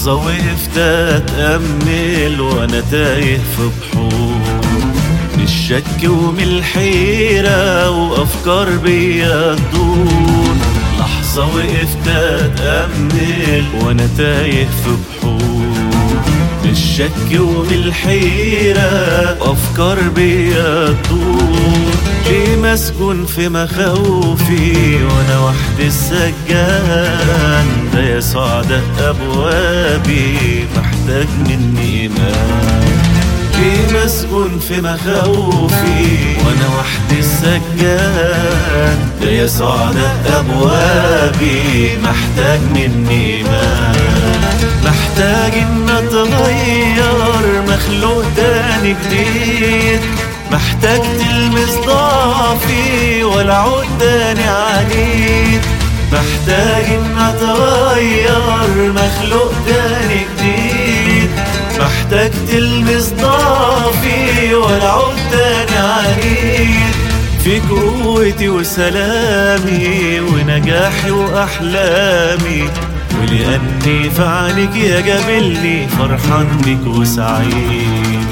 لحظة وقفت أتأمل وأنا تايه في بحور من الشك ومن الحيرة وأفكار بيا تدور لحظة وقفت أتأمل وأنا تايه في بحور من الشك ومن الحيرة وأفكار بيا تدور ليه مسكون في مخاوفي وأنا وحدي السجان ده يا سعدة أبوابي محتاج مني إيمان ليه مسكون في مخاوفي وانا وحدي السجان ده يا سعدة ابوابي محتاج مني ايمان محتاج ان اتغير مخلوق تاني جديد محتاج تلمس ضعفي والعود تاني عنيد محتاج ان اتغير مخلوق تاني جديد محتاج تلمس ضعفي والعود تاني عنيد في قوتي وسلامي ونجاحي واحلامي ولاني في عينك يا جميلني فرحان بك وسعيد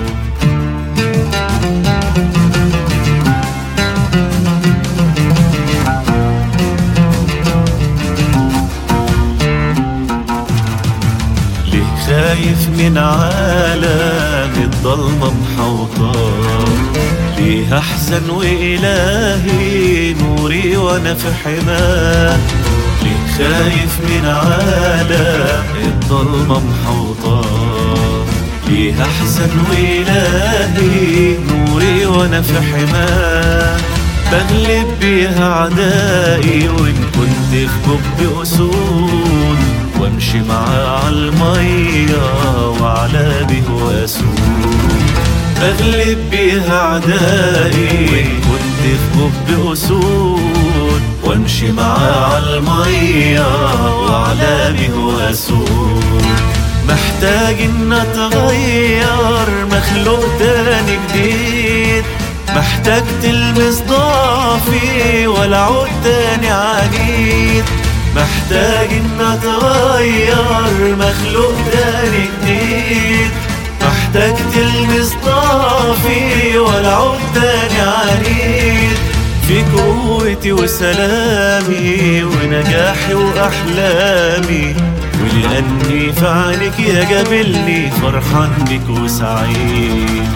خايف من عالم الضلمة محوطة ليه أحزن وإلهي نوري وأنا في حماه ليه خايف من عالم الضلمة محوطة ليه أحزن وإلهي نوري وأنا في حماه بغلب بيها أعدائي وإن كنت في جب أسود وامشي معاه عالمية وعلى به واسود بغلب بيها اعدائي وان كنت في جب اسود وامشي معاه عالمية وعلى به واسود محتاج ان اتغير مخلوق تاني جديد محتاج تلمس ضعفي والعود تاني عنيد محتاج ان اتغير مخلوق تاني جديد محتاج تلمس ضعفي والعود تاني عنيد في قوتي وسلامي ونجاحي واحلامي ولاني في عينك يا جميلني فرحان بك وسعيد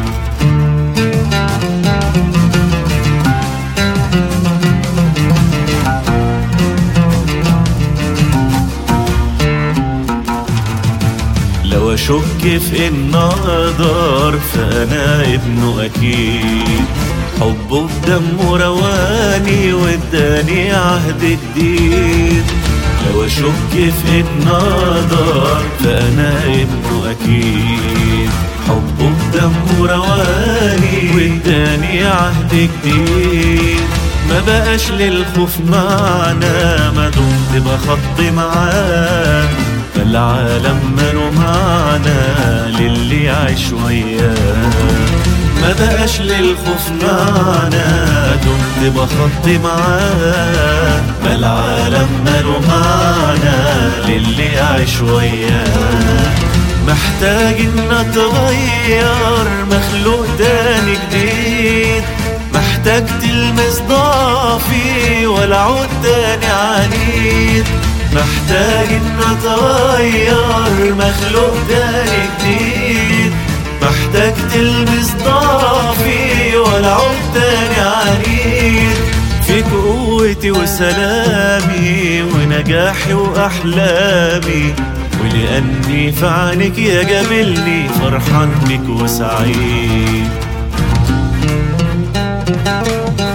لو اشك في ان اقدر فانا ابنه اكيد حبه بدمه رواني واداني عهد جديد لو اشك في ان اقدر فانا ابنه اكيد حبه بدمه رواني واداني عهد جديد ما بقاش للخوف معنا ما دمت بخطي معاه فالعالم ماله معنا للي يعيش وياه ما بقاش للخوف معنا دمت بخطي معاه ما العالم ماله معنا للي يعيش وياه محتاج ان اتغير مخلوق تاني جديد محتاج تلمس ضعفي والعود تاني عنيد محتاج ان اتغير مخلوق تاني جديد محتاج تلمس ضعفي والعود تاني عنيد في قوتي وسلامي ونجاحي واحلامي ولاني في عينك يا جميلني فرحان بك وسعيد